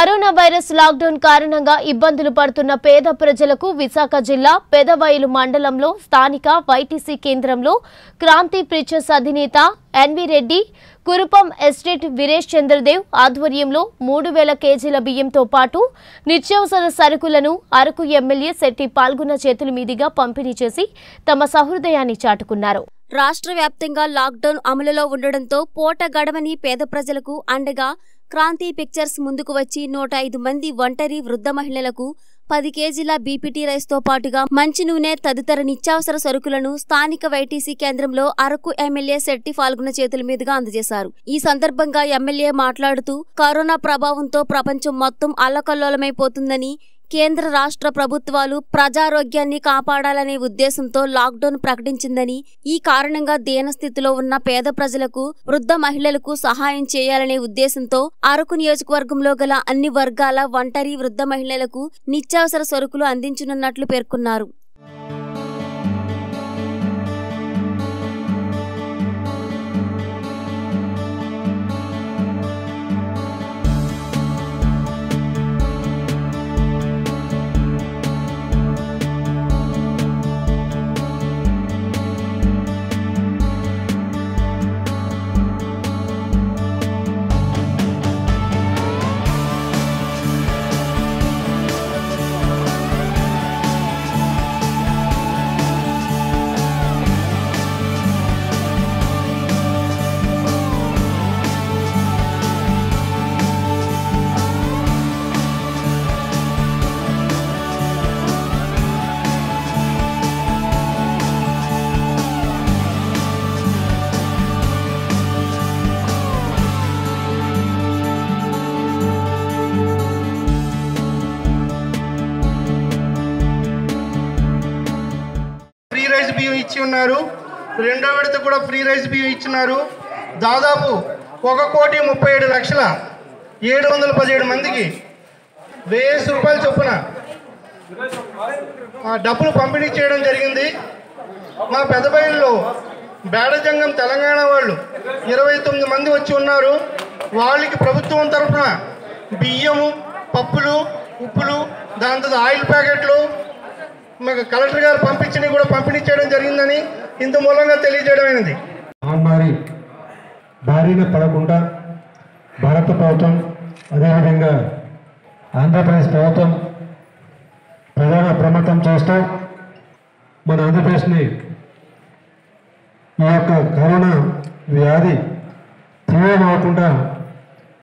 corona virus lockdown కారణంగా ఇబ్బందులు పడుతున్న పేద ప్రజలకు విశాఖ జిల్లా పెదవయలు మండలంలో స్థానిక వైటీసీ కేంద్రంలో క్రాంతి ప్రిచర్స్ అధినేత ఎన్వి రెడ్డి కురుపం ఎస్టేట్ వీరేష్ చంద్రదేవ్ ఆధ్వర్యంలో మూడు వేల కేజీల బియ్యంతో పాటు నిత్యావసర సరుకులను అరకు ఎమ్మెల్యే శెట్టి పాల్గొన్న చేతుల మీదుగా పంపిణీ చేసి తమ సహృదయాన్ని చాటుకున్నారు రాష్ట్ర వ్యాప్తంగా లాక్డౌన్ అమలులో ఉండడంతో పూట గడవని పేద ప్రజలకు అండగా క్రాంతి పిక్చర్స్ ముందుకు వచ్చి నూట ఐదు మంది ఒంటరి వృద్ధ మహిళలకు పది కేజీల బీపీటీ రైస్తో పాటుగా మంచి నూనె తదితర నిత్యావసర సరుకులను స్థానిక వైటీసీ కేంద్రంలో అరకు ఎమ్మెల్యే శెట్టి పాల్గొన్న చేతుల మీదుగా అందజేశారు ఈ సందర్భంగా ఎమ్మెల్యే మాట్లాడుతూ కరోనా ప్రభావంతో ప్రపంచం మొత్తం అల్లకల్లోలమైపోతుందని కేంద్ర రాష్ట్ర ప్రభుత్వాలు ప్రజారోగ్యాన్ని కాపాడాలనే ఉద్దేశంతో లాక్డౌన్ ప్రకటించిందని ఈ కారణంగా దీనస్థితిలో ఉన్న పేద ప్రజలకు వృద్ధ మహిళలకు సహాయం చేయాలనే ఉద్దేశంతో అరకు నియోజకవర్గంలో గల అన్ని వర్గాల ఒంటరి వృద్ధ మహిళలకు నిత్యావసర సరుకులు అందించనున్నట్లు పేర్కొన్నారు ఫ్రీ రైస్ బియ్యం ఇచ్చి ఉన్నారు రెండో విడత కూడా ఫ్రీ రైస్ బియ్యం ఇచ్చినారు దాదాపు ఒక కోటి ముప్పై ఏడు లక్షల ఏడు వందల పదిహేడు మందికి వెయ్యి రూపాయల చొప్పున ఆ డబ్బులు పంపిణీ చేయడం జరిగింది మా పెద్దబయలులో బేడజంగం తెలంగాణ వాళ్ళు ఇరవై తొమ్మిది మంది వచ్చి ఉన్నారు వాళ్ళకి ప్రభుత్వం తరఫున బియ్యము పప్పులు ఉప్పులు దాని తర్వాత ఆయిల్ ప్యాకెట్లు మాకు కలెక్టర్ గారు పంపించినవి కూడా పంపిణీ చేయడం జరిగిందని ఇందు మూలంగా తెలియజేయడమైనది మహమ్మారి బారిన పడకుండా భారత ప్రభుత్వం అదేవిధంగా ఆంధ్రప్రదేశ్ ప్రభుత్వం ప్రధాన ప్రమత్తం చేస్తూ మన ఆంధ్రప్రదేశ్ని ఈ యొక్క కరోనా వ్యాధి తీవ్రమవకుండా